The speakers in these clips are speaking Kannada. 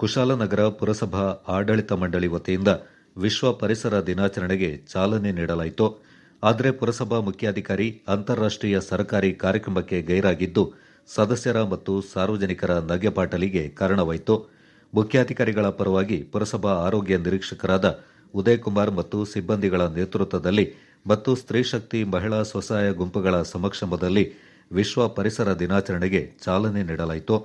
ಕುಶಾಲನಗರ ಪುರಸಭಾ ಆಡಳಿತ ಮಂಡಳಿ ವತಿಯಿಂದ ವಿಶ್ವ ಪರಿಸರ ದಿನಾಚರಣೆಗೆ ಚಾಲನೆ ನೀಡಲಾಯಿತು ಆದರೆ ಪುರಸಭಾ ಮುಖ್ಯಾಧಿಕಾರಿ ಅಂತಾರಾಷ್ಟೀಯ ಸರ್ಕಾರಿ ಕಾರ್ಯಕ್ರಮಕ್ಕೆ ಗೈರಾಗಿದ್ದು ಸದಸ್ಯರ ಮತ್ತು ಸಾರ್ವಜನಿಕರ ನಗೆಪಾಟಲಿಗೆ ಕಾರಣವಾಯಿತು ಮುಖ್ಯಾಧಿಕಾರಿಗಳ ಪರವಾಗಿ ಪುರಸಭಾ ಆರೋಗ್ಯ ನಿರೀಕ್ಷಕರಾದ ಉದಯ್ ಕುಮಾರ್ ಮತ್ತು ಸಿಬ್ಬಂದಿಗಳ ನೇತೃತ್ವದಲ್ಲಿ ಮತ್ತು ಸ್ತ್ರೀ ಶಕ್ತಿ ಮಹಿಳಾ ಸ್ವಸಹಾಯ ಗುಂಪುಗಳ ಸಮಕ್ಷಮದಲ್ಲಿ ವಿಶ್ವ ಪರಿಸರ ದಿನಾಚರಣೆಗೆ ಚಾಲನೆ ನೀಡಲಾಯಿತು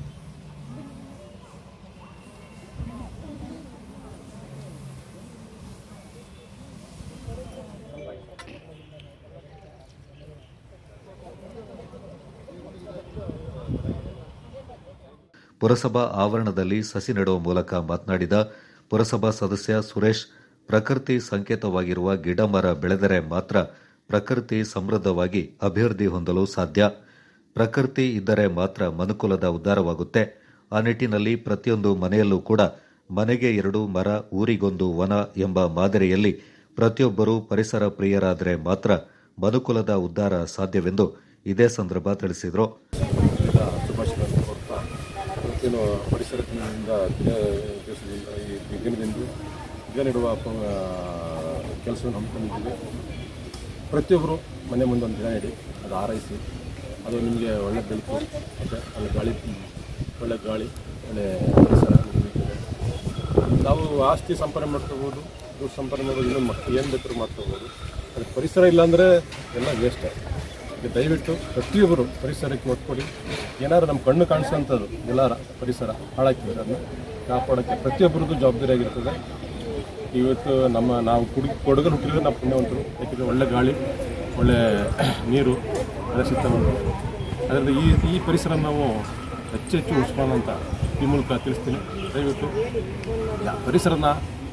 ಪುರಸಭಾ ಆವರಣದಲ್ಲಿ ಸಸಿ ನೆಡುವ ಮೂಲಕ ಮಾತನಾಡಿದ ಪುರಸಭಾ ಸದಸ್ಯ ಸುರೇಶ್ ಪ್ರಕೃತಿ ಸಂಕೇತವಾಗಿರುವ ಗಿಡ ಮರ ಬೆಳೆದರೆ ಮಾತ್ರ ಪ್ರಕೃತಿ ಸಮೃದ್ಧವಾಗಿ ಅಭಿವೃದ್ಧಿ ಹೊಂದಲು ಸಾಧ್ಯ ಪ್ರಕೃತಿ ಇದ್ದರೆ ಮಾತ್ರ ಮನುಕುಲದ ಉದ್ಧಾರವಾಗುತ್ತೆ ಆ ನಿಟ್ಟಿನಲ್ಲಿ ಪ್ರತಿಯೊಂದು ಮನೆಯಲ್ಲೂ ಕೂಡ ಮನೆಗೆ ಎರಡು ಮರ ಊರಿಗೊಂದು ವನ ಎಂಬ ಮಾದರಿಯಲ್ಲಿ ಪ್ರತಿಯೊಬ್ಬರೂ ಪರಿಸರ ಪ್ರಿಯರಾದರೆ ಮಾತ್ರ ಮನುಕುಲದ ಉದ್ಧಾರ ಸಾಧ್ಯವೆಂದು ಇದೇ ಸಂದರ್ಭ ತಿಳಿಸಿದರು ಶುಭಾಶಯಗಳನ್ನು ಕೊಡ್ತಾ ಇವತ್ತೇನು ಪರಿಸರ ದಿನದಿಂದ ದಿನ ದಿವಸದಿಂದ ಈ ದಿನದಿಂದ ಗಿಡ ನೆಡುವ ಕೆಲಸವನ್ನು ಹಮ್ಮಿಕೊಂಡಿದ್ದೀವಿ ಪ್ರತಿಯೊಬ್ಬರು ಮನೆ ಮುಂದೆ ಒಂದು ಗಿಡ ನೆಡಿ ಅದು ಆರೈಸಿ ಅದು ನಿಮಗೆ ಒಳ್ಳೆ ಬೆಳಕು ಮತ್ತು ಒಳ್ಳೆ ಗಾಳಿ ಒಳ್ಳೆ ಗಾಳಿ ಒಳ್ಳೆ ಪರಿಸರ ನೀಡ್ತದೆ. ನಾವು ಆಸ್ತಿ ಸಂಪಾದನೆ ಮಾಡ್ಕೋಬೋದು ದುಡ್ಡು ಸಂಪಾದನೆ ಮಾಡೋದು ಇನ್ನೊಂದು ಮಕ್ಕಳು ಏನು ಬೇಕಾದ್ರೂ ಮಾಡ್ಕೋಬೋದು ಅದು ಪರಿಸರ ಇಲ್ಲಾಂದರೆ ಎಲ್ಲ ವೇಸ್ಟ್ ಈಗ ದಯವಿಟ್ಟು ಪ್ರತಿಯೊಬ್ಬರು ಪರಿಸರಕ್ಕೆ ಒತ್ತು ಕೊಡಿ ಏನಾದ್ರು ನಮ್ಮ ಕಣ್ಣು ಕಾಣಿಸೋಂಥದ್ದು ಎಲ್ಲಾರ ಪರಿಸರ ಹಾಳಾಗ್ತಿದ್ದಾರೆ ಅದನ್ನ ಕಾಪಾಡೋಕ್ಕೆ ಪ್ರತಿಯೊಬ್ಬರದ್ದು ಜವಾಬ್ದಾರಿ ಆಗಿರ್ತದೆ ಇವತ್ತು ನಮ್ಮ ನಾವು ಕುಡಿ ಕೊಡಗಲ್ಲಿ ಹುಟ್ಟಿದ್ರೆ ನಾವು ಪುಣ್ಯವಂತರು ಯಾಕೆಂದರೆ ಒಳ್ಳೆ ಗಾಳಿ ಒಳ್ಳೆ ನೀರು ಎಲ್ಲ ಸಿಗ್ತವೆ ಅದರಿಂದ ಈ ಈ ಪರಿಸರ ನಾವು ಹೆಚ್ಚು ಹೆಚ್ಚು ಉಳಿಸ್ಕೊಳ್ಳೋಣ ಅಂತ ಈ ಮೂಲಕ ತಿಳಿಸ್ತೀನಿ ದಯವಿಟ್ಟು ಯಾ- ಪರಿಸರನ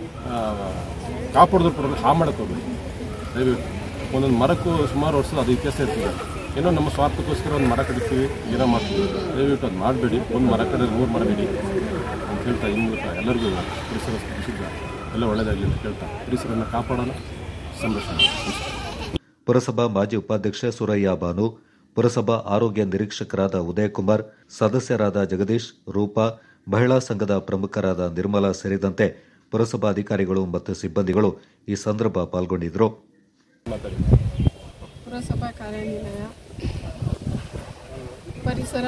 ಕಾಪಾಡೋದ್ರ ಪರವಾಗಿ ಹಾಳು ಮಾಡೋಕ್ಕೆ ಹೋಗ್ಬೇಡಿ ದಯವಿಟ್ಟು ಒಂದೊಂದು ಮರಕ್ಕೂ ಸುಮಾರು ವರ್ಷದ ಅದು ಇತಿಹಾಸ ಇರ್ತದೆ ಏನೋ ನಮ್ಮ ಸ್ವಾರ್ಥಕ್ಕೋಸ್ಕರ ಒಂದು ಮರ ಕಡಿತೀವಿ ಗಿಡ ಮಾಡ್ತೀವಿ ದಯವಿಟ್ಟು ಅದು ಮಾಡಬೇಡಿ ಒಂದು ಮರ ಕಡೆ ಮೂರು ಮರ ನೆಡಿ ಅಂತ ಹೇಳ್ತಾ ಈ ಮೂಲಕ ಎಲ್ಲರಿಗೂ ಪರಿಸರ ವಿಶುದ್ಧ ಎಲ್ಲ ಒಳ್ಳೆಯದಾಗಲಿ ಅಂತ ಕೇಳ್ತಾ ಪರಿಸರನ ಕಾಪಾಡೋಣ ಸಂರಕ್ಷಣೆ ನಮಸ್ಕಾರ ಪುರಸಭಾ ಮಾಜಿ ಉಪಾಧ್ಯಕ್ಷ ಸುರಯ್ಯ ಬಾನು ಪುರಸಭಾ ಆರೋಗ್ಯ ನಿರೀಕ್ಷಕರಾದ ಉದಯಕುಮಾರ್ ಸದಸ್ಯರಾದ ಜಗದೀಶ್ ರೂಪಾ ಮಹಿಳಾ ಸಂಘದ ಪ್ರಮುಖರಾದ ನಿರ್ಮಲಾ ಸೇರಿದಂತೆ ಪುರಸಭಾ ಅಧಿಕಾರಿಗಳು ಮತ್ತು ಸಿಬ್ಬಂದಿಗಳು ಈ ಸಂದರ್ಭ ಪಾಲ್ಗೊಂಡಿದ್ದರು ಮಾತಾಡಿ ಪುರಸಭಾ ಕಾರ್ಯಾಲಯ ಪರಿಸರ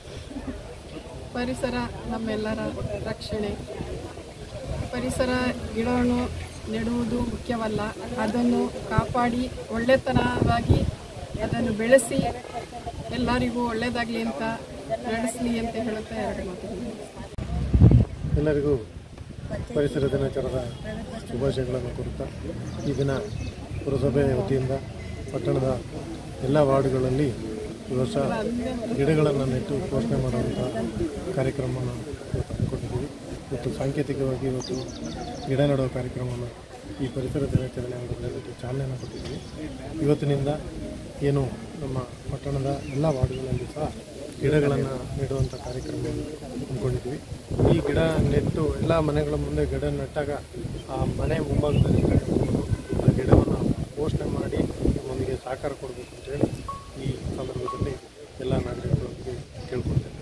ಪರಿಸರ ನಮ್ಮೆಲ್ಲರ ರಕ್ಷಣೆ ಪರಿಸರ ಗಿಡವನ್ನು ನೆಡುವುದು ಮುಖ್ಯವಲ್ಲ ಅದನ್ನು ಕಾಪಾಡಿ ಒಳ್ಳೆತನವಾಗಿ ಅದನ್ನು ಬೆಳೆಸಿ ಎಲ್ಲರಿಗೂ ಒಳ್ಳೆಯದಾಗಲಿ ಅಂತ ನಡೆಸಲಿ ಅಂತ ಹೇಳುತ್ತಾ ಎರಡು ಮಾತುಗಳು ಎಲ್ಲರಿಗೂ ಪರಿಸರ ದಿನಾಚರಣದ ಶುಭಾಶಯಗಳನ್ನು ಕೋರುತ್ತಾ ಈ ದಿನ ಪುರಸಭೆ ವತಿಯಿಂದ ಪಟ್ಟಣದ ಎಲ್ಲ ವಾರ್ಡ್ಗಳಲ್ಲಿ ಈ ವರ್ಷ ಗಿಡಗಳನ್ನು ನೆಟ್ಟು ಘೋಷಣೆ ಮಾಡುವಂಥ ಕಾರ್ಯಕ್ರಮವನ್ನು ಇವತ್ತು ಹಮ್ಮಿಕೊಂಡಿದ್ದೀವಿ ಇವತ್ತು ಸಾಂಕೇತಿಕವಾಗಿ ಇವತ್ತು ಗಿಡ ನೆಡುವ ಕಾರ್ಯಕ್ರಮವನ್ನು ಈ ಪರಿಸರ ದಿನಾಚರಣೆ ಅಂಗವಾಗಿ ಚಾಲನೆಯನ್ನು ಕೊಟ್ಟಿದ್ದೀವಿ ಇವತ್ತಿನಿಂದ ಏನು ನಮ್ಮ ಪಟ್ಟಣದ ಎಲ್ಲ ವಾರ್ಡ್ಗಳಲ್ಲಿ ಸಹ ಗಿಡಗಳನ್ನು ನೆಡುವಂಥ ಕಾರ್ಯಕ್ರಮವನ್ನು ಹಮ್ಮಿಕೊಂಡಿದ್ದೀವಿ ಈ ಗಿಡ ನೆಟ್ಟು ಎಲ್ಲ ಮನೆಗಳ ಮುಂದೆ ಗಿಡ ನೆಟ್ಟಾಗ ಆ ಮನೆ ಮುಂಭಾಗದಲ್ಲಿ ಗಿಡ ನೆಟ್ಕೊಂಡು ಆ ಗಿಡವನ್ನು ಪೋಷಣೆ ಮಾಡಿ ನಮ್ಮೊಂದಿಗೆ ಸಹಕಾರ ಕೊಡಬೇಕು ಅಂತೇಳಿ ಈ ಸಂದರ್ಭದಲ್ಲಿ ಎಲ್ಲ ನಾಗರಿಕರಿಗೆ ಕೇಳ್ಕೊಳ್ತೇನೆ